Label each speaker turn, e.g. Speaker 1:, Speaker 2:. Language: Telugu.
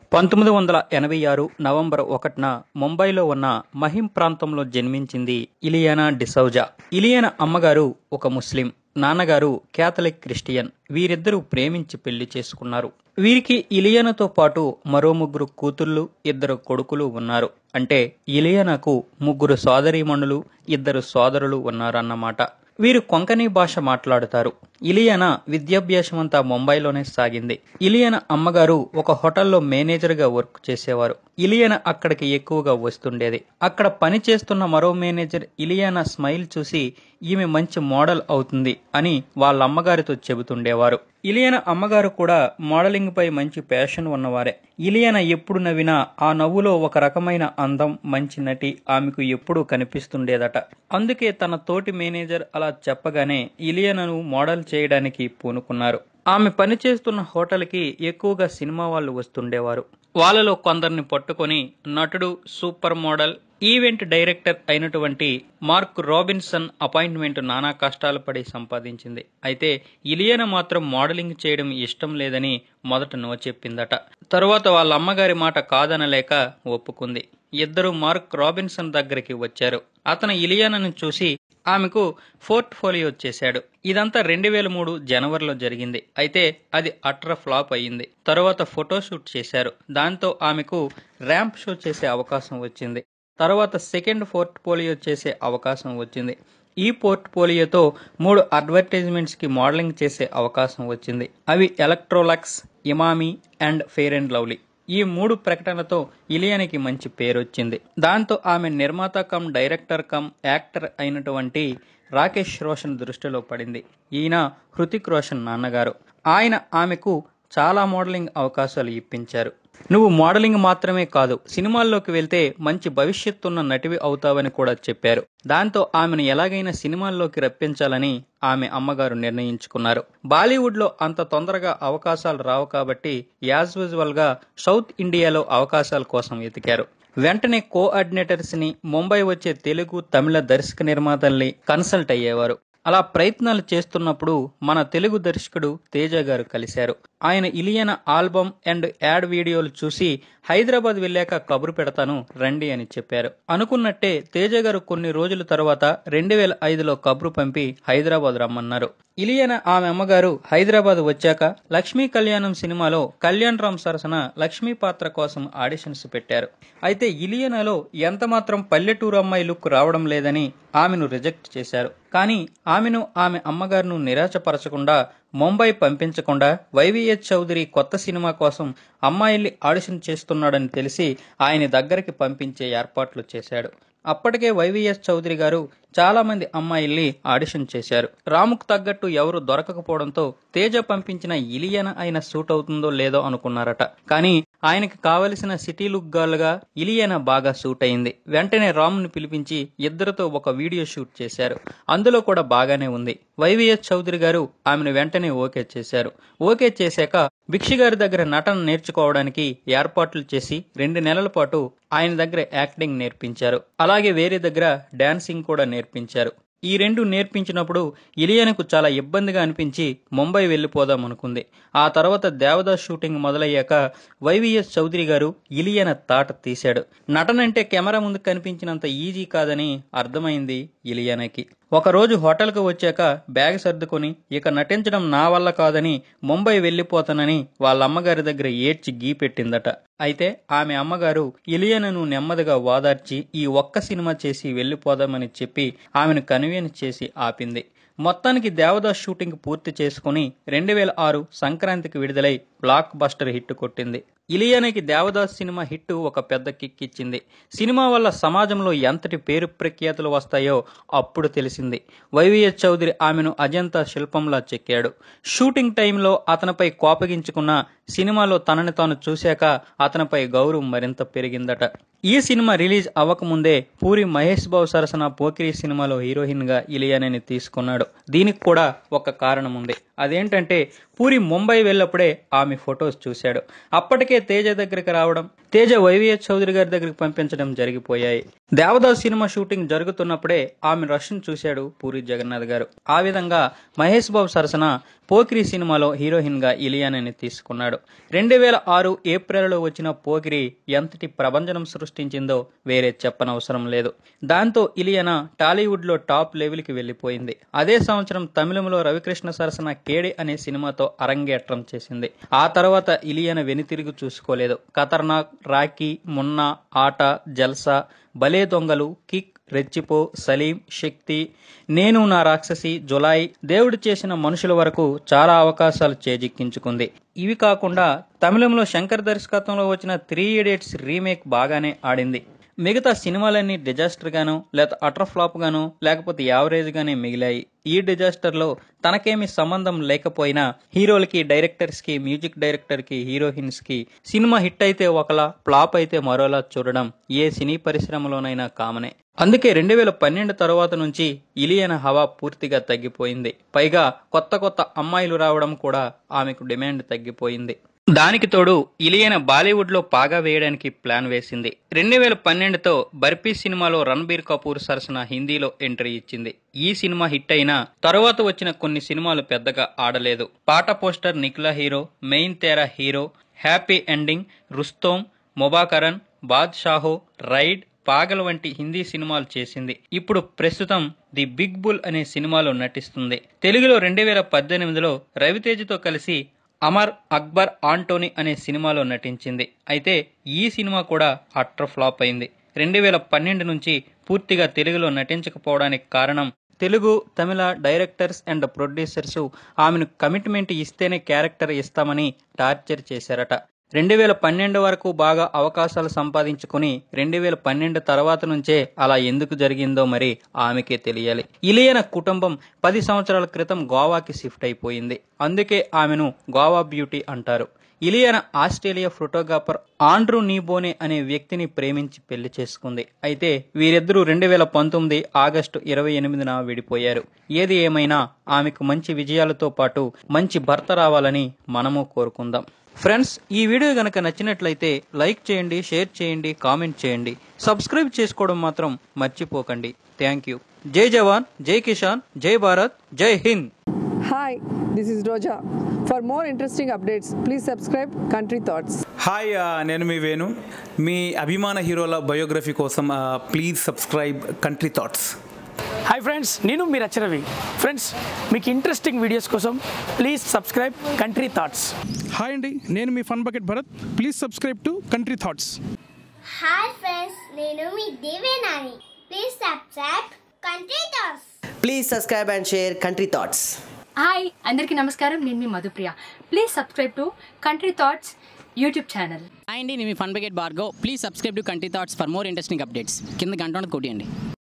Speaker 1: పంతొమ్మిది వందల ఎనభై ఆరు నవంబర్ ఒకటిన ముంబైలో ఉన్న మహిం ప్రాంతంలో జన్మించింది ఇలియానా డిసౌజా ఇలియానా అమ్మగారు ఒక ముస్లిం నాన్నగారు క్యాథలిక్ క్రిస్టియన్ వీరిద్దరూ ప్రేమించి పెళ్లి చేసుకున్నారు వీరికి ఇలియానాతో పాటు మరో ముగ్గురు కూతుర్లు ఇద్దరు కొడుకులు ఉన్నారు అంటే ఇలియానాకు ముగ్గురు సోదరీమణులు ఇద్దరు సోదరులు ఉన్నారన్నమాట వీరు కొంకణి భాష మాట్లాడుతారు ఇలియానా విద్యాభ్యాసం అంతా ముంబైలోనే సాగింది ఇలియానా అమ్మగారు ఒక హోటల్లో మేనేజర్గా వర్క్ చేసేవారు ఇలియానా అక్కడికి ఎక్కువగా వస్తుండేది అక్కడ పని చేస్తున్న మరో మేనేజర్ ఇలియానా స్మైల్ చూసి ఈమె మంచి మోడల్ అవుతుంది అని వాళ్ళ అమ్మగారితో చెబుతుండేవారు ఇలియానా అమ్మగారు కూడా మోడలింగ్ పై మంచి ప్యాషన్ ఉన్నవారే ఇలియానా ఎప్పుడు నవ్వినా ఆ నవ్వులో ఒక రకమైన అందం మంచి నటి ఆమెకు ఎప్పుడూ కనిపిస్తుండేదట అందుకే తన తోటి మేనేజర్ అలా చెప్పగానే ఇలియానాను మోడల్ చేయడానికి పూనుకున్నారు ఆమె పనిచేస్తున్న హోటల్కి ఎక్కువగా సినిమా వాళ్ళు వస్తుండేవారు వాళ్ళలో కొందరిని పట్టుకొని నటుడు సూపర్ మోడల్ ఈవెంట్ డైరెక్టర్ అయినటువంటి మార్క్ రాబిన్సన్ అపాయింట్మెంట్ నానా కష్టాలు పడి సంపాదించింది అయితే ఇలియన మాత్రం మోడలింగ్ చేయడం ఇష్టం లేదని మొదట నో చెప్పిందట తరువాత వాళ్ళ అమ్మగారి మాట కాదనలేక ఒప్పుకుంది ఇద్దరు మార్క్ రాబిన్సన్ దగ్గరికి వచ్చారు అతను ఇలియానను చూసి ఆమెకు పోర్ట్ఫోలియో చేశాడు ఇదంతా రెండు వేల మూడు జనవరిలో జరిగింది అయితే అది అట్ర ఫ్లాప్ అయ్యింది తరువాత ఫోటోషూట్ చేశారు దాంతో ఆమెకు ర్యాంప్ షో చేసే అవకాశం వచ్చింది తర్వాత సెకండ్ పోర్ట్ఫోలియో చేసే అవకాశం వచ్చింది ఈ పోర్ట్ఫోలియోతో మూడు అడ్వర్టైజ్మెంట్స్ కి మోడలింగ్ చేసే అవకాశం వచ్చింది అవి Electrolux Emami and fair and lovely ఈ మూడు ప్రకటనలతో ఇలియానికి మంచి పేరు వచ్చింది దాంతో ఆమె నిర్మాత కమ్ డైరెక్టర్ కమ్ యాక్టర్ అయినటువంటి రాకేష్ రోషన్ దృష్టిలో పడింది ఈయన హృతిక్ రోషన్ నాన్నగారు ఆయన ఆమెకు చాలా మోడలింగ్ అవకాశాలు ఇప్పించారు నువ్వు మోడలింగ్ మాత్రమే కాదు సినిమాల్లోకి వెళ్తే మంచి భవిష్యత్తున్న నటివి అవుతావని కూడా చెప్పారు దాంతో ఆమెను ఎలాగైనా సినిమాల్లోకి రప్పించాలని ఆమె అమ్మగారు నిర్ణయించుకున్నారు బాలీవుడ్ లో అంత తొందరగా అవకాశాలు రావు కాబట్టి యాజ్ యూజువల్ గా సౌత్ ఇండియాలో అవకాశాల కోసం వెతికారు వెంటనే కోఆర్డినేటర్స్ ని ముంబై వచ్చే తెలుగు తమిళ దర్శక నిర్మాతల్ని కన్సల్ట్ అయ్యేవారు అలా ప్రయత్నాలు చేస్తున్నప్పుడు మన తెలుగు దర్శకుడు తేజ గారు కలిశారు ఆయన ఇలియన ఆల్బమ్ అండ్ యాడ్ వీడియోలు చూసి హైదరాబాద్ వెళ్ళాక కబురు పెడతాను రండి అని చెప్పారు అనుకున్నట్టే తేజ గారు కొన్ని రోజుల తర్వాత రెండు వేల ఐదులో కబురు పంపి హైదరాబాద్ రమ్మన్నారు ఇలియన ఆమె అమ్మగారు హైదరాబాద్ వచ్చాక లక్ష్మీ కళ్యాణం సినిమాలో కళ్యాణ్ రామ్ సరసన లక్ష్మీ పాత్ర కోసం ఆడిషన్స్ పెట్టారు అయితే ఇలియనలో ఎంత మాత్రం పల్లెటూరు అమ్మాయి లుక్ రావడం లేదని ఆమెను రిజెక్ట్ చేశారు కానీ ఆమెను ఆమె అమ్మగారును నిరాశపరచకుండా ముంబై పంపించకుండా వైవిఎస్ చౌదరి కొత్త సినిమా కోసం అమ్మాయిల్ని ఆడిషన్ చేస్తున్నాడని తెలిసి ఆయన దగ్గరికి పంపించే ఏర్పాట్లు చేశాడు అప్పటికే వైవిఎస్ చౌదరి గారు చాలా మంది అమ్మాయిల్ని ఆడిషన్ చేశారు రాముకు తగ్గట్టు ఎవరు దొరకకపోవడంతో తేజ పంపించిన ఇలియన అయిన సూట్ అవుతుందో లేదో అనుకున్నారట కానీ ఆయనకి కావలసిన సిటీ లుక్ గర్ల్ గా ఇలియన బాగా సూట్ అయింది వెంటనే రాముని పిలిపించి ఇద్దరితో ఒక వీడియో షూట్ చేశారు అందులో కూడా బాగానే ఉంది వైవిఎస్ చౌదరి గారు ఆమెను వెంటనే ఓకే చేశారు ఓకే చేశాక భిక్షి గారి దగ్గర నటన నేర్చుకోవడానికి ఏర్పాట్లు చేసి రెండు నెలల పాటు ఆయన దగ్గర యాక్టింగ్ నేర్పించారు అలాగే వేరే దగ్గర డాన్సింగ్ కూడా నేర్పించారు ఈ రెండు నేర్పించినప్పుడు ఇలియనకు చాలా ఇబ్బందిగా అనిపించి ముంబై వెళ్ళిపోదాం అనుకుంది ఆ తర్వాత దేవదాస్ షూటింగ్ మొదలయ్యాక వైవిఎస్ చౌదరి గారు ఇలియన తాట తీశాడు నటనంటే కెమెరా ముందు కనిపించినంత ఈజీ కాదని అర్థమైంది ఇలియనకి ఒకరోజు హోటల్కు వచ్చాక బ్యాగ్ సర్దుకొని ఇక నటించడం నా వల్ల కాదని ముంబై వెళ్ళిపోతానని వాళ్ళ అమ్మగారి దగ్గర ఏడ్చి గీ పెట్టిందట అయితే ఆమె అమ్మగారు ఇలియనను నెమ్మదిగా వాదార్చి ఈ ఒక్క సినిమా చేసి వెళ్ళిపోదామని చెప్పి ఆమెను కన్వీన్స్ చేసి ఆపింది మొత్తానికి దేవదాస్ షూటింగ్ పూర్తి చేసుకుని రెండు వేల ఆరు సంక్రాంతికి విడుదలై బ్లాక్ బస్టర్ హిట్ కొట్టింది ఇలియానకి దేవదాస్ సినిమా హిట్ ఒక పెద్ద కిక్ ఇచ్చింది సినిమా వల్ల సమాజంలో ఎంతటి పేరు ప్రఖ్యాతులు వస్తాయో అప్పుడు తెలిసింది వైవిఎస్ చౌదరి ఆమెను అజంతా శిల్పంలా చెక్కాడు షూటింగ్ టైంలో అతనిపై కోపగించుకున్న సినిమాలో తనని తాను చూశాక అతనిపై గౌరవం మరింత పెరిగిందట ఈ సినిమా రిలీజ్ అవ్వకముందే పూరి మహేష్ బాబు సరసన పోకిరి సినిమాలో హీరోయిన్ గా ఇలియానని తీసుకున్నాడు దీనికి కూడా ఒక కారణం ఉంది అదేంటంటే పూరి ముంబై వెళ్ళప్పుడే ఆమె ఫొటోస్ చూశాడు అప్పటికే తేజ దగ్గరికి రావడం తేజ వైవిఎస్ చౌదరి గారి దగ్గరికి పంపించడం జరిగిపోయాయి దేవదాస్ సినిమా షూటింగ్ జరుగుతున్నప్పుడే ఆమె రష్ను చూశాడు పూరి జగన్నాథ్ గారు ఆ విధంగా మహేష్ బాబు సరసన పోకిరి సినిమాలో హీరోయిన్ గా ఇలియానాని తీసుకున్నాడు రెండు వేల ఆరు ఏప్రిల్లో వచ్చిన పోకిరి ఎంతటి ప్రభంజనం సృష్టించిందో వేరే చెప్పనవసరం లేదు దాంతో ఇలియానా టాలీవుడ్ లో టాప్ లెవెల్ కి వెళ్లిపోయింది అదే సంవత్సరం తమిళంలో రవికృష్ణ సరసన కేడి అనే సినిమాతో అరంగేట్రం చేసింది ఆ తర్వాత ఇలియానా వెనుతిరిగి చూసుకోలేదు ఖతర్నాక్ రాకీ మున్నా ఆట జల్సా భలే దొంగలు కిక్ రెచ్చిపో సలీం శక్తి నేను నా రాక్షసి జులాయి దేవుడు చేసిన మనుషుల వరకు చాలా అవకాశాలు చేజిక్కించుకుంది ఇవి కాకుండా తమిళంలో శంకర్ దర్శకత్వంలో వచ్చిన త్రీ ఇడియట్స్ రీమేక్ బాగానే ఆడింది మిగతా సినిమాలన్నీ డిజాస్టర్ గాను లేదా అటర్ ఫ్లాప్ గాను లేకపోతే యావరేజ్ గానే మిగిలాయి ఈ డిజాస్టర్ లో తనకేమి సంబంధం లేకపోయినా హీరోలకి డైరెక్టర్స్ కి మ్యూజిక్ డైరెక్టర్ కి హీరోయిన్స్ కి సినిమా హిట్ అయితే ఒకలా ఫ్లాప్ అయితే మరోలా చూడడం ఏ సినీ పరిశ్రమలోనైనా కామనే అందుకే రెండు వేల పన్నెండు తర్వాత నుంచి ఇలియన హవా పూర్తిగా తగ్గిపోయింది పైగా కొత్త కొత్త అమ్మాయిలు రావడం కూడా ఆమెకు డిమాండ్ తగ్గిపోయింది దానికి తోడు ఇలియన బాలీవుడ్ లో పాగా వేయడానికి ప్లాన్ వేసింది రెండు వేల పన్నెండుతో బర్పీ సినిమాలో రణబీర్ కపూర్ సరసన హిందీలో ఎంట్రీ ఇచ్చింది ఈ సినిమా హిట్ అయినా తరువాత వచ్చిన కొన్ని సినిమాలు పెద్దగా ఆడలేదు పాట పోస్టర్ నిఖిలా hero Main Tera Hero happy ending Rustom Mubarakan Baadshaho raid పాగల్ వంటి హిందీ సినిమాలు చేసింది ఇప్పుడు ప్రస్తుతం ది బిగ్ బుల్ అనే సినిమాలో నటిస్తుంది తెలుగులో రెండు వేల పద్దెనిమిదిలో రవితేజతో కలిసి అమర్ అక్బర్ ఆంటోనీ అనే సినిమాలో నటించింది అయితే ఈ సినిమా కూడా అట్టర్ ఫ్లాప్ అయింది రెండు వేల పన్నెండు నుంచి పూర్తిగా తెలుగులో నటించకపోవడానికి కారణం Telugu Tamil directors and producers ఆమెను కమిట్మెంట్ ఇస్తేనే క్యారెక్టర్ ఇస్తామని టార్చర్ చేశారట రెండు వేల పన్నెండు వరకు బాగా అవకాశాలు సంపాదించుకుని రెండు వేల పన్నెండు తర్వాత నుంచే అలా ఎందుకు జరిగిందో మరి ఆమెకే తెలియాలి ఇలియన కుటుంబం పది సంవత్సరాల క్రితం గోవాకి షిఫ్ట్ అయిపోయింది అందుకే ఆమెను గోవా బ్యూటీ అంటారు Ileana Australia photographer Andrew Neebone అనే వ్యక్తిని ప్రేమించి పెళ్లి చేసుకుంది అయితే వీరిద్దరూ రెండు వేల పంతొమ్మిది ఆగస్టు ఇరవై ఎనిమిదిన విడిపోయారు ఏది ఏమైనా ఆమెకు మంచి విజయాలతో పాటు మంచి భర్త రావాలని మనము కోరుకుందాం ఫ్రెండ్స్ ఈ వీడియో గనక నచ్చినట్లయితే లైక్ చేయండి షేర్ చేయండి కామెంట్ చేయండి సబ్స్క్రైబ్ చేసుకోవడం మాత్రం మర్చిపోకండి థ్యాంక్ యూ జై జవాన్ జై కిషాన్ జై భారత్ జై Hind
Speaker 2: Hi, this is Roja. For more interesting updates, please subscribe Country Thoughts.
Speaker 3: Hi ఆ, నేను మీ వేణు మీ అభిమాన హీరోల బయోగ్రఫీ కోసం ఆ, please subscribe Country Thoughts
Speaker 4: hi friends నేను మీ రచరవి ఫ్రెండ్స్ మీకు ఇంట్రెస్టింగ్ వీడియోస్ కోసం please subscribe Country Thoughts
Speaker 5: hi అండి నేను మీ fun bucket Bharat please subscribe to Country Thoughts
Speaker 6: hi friends నేను మీ Devenani please subscribe Country Thoughts
Speaker 7: Please subscribe and share Country Thoughts.
Speaker 8: Hi అందరికీ నమస్కారం నేను మీ Madhupriya please subscribe to Country Thoughts YouTube channel
Speaker 9: hi అండి నేను మీ fun bucket Bhargav please subscribe to Country Thoughts for more interesting updates కింద గంట ఉన్నది కొట్టియండి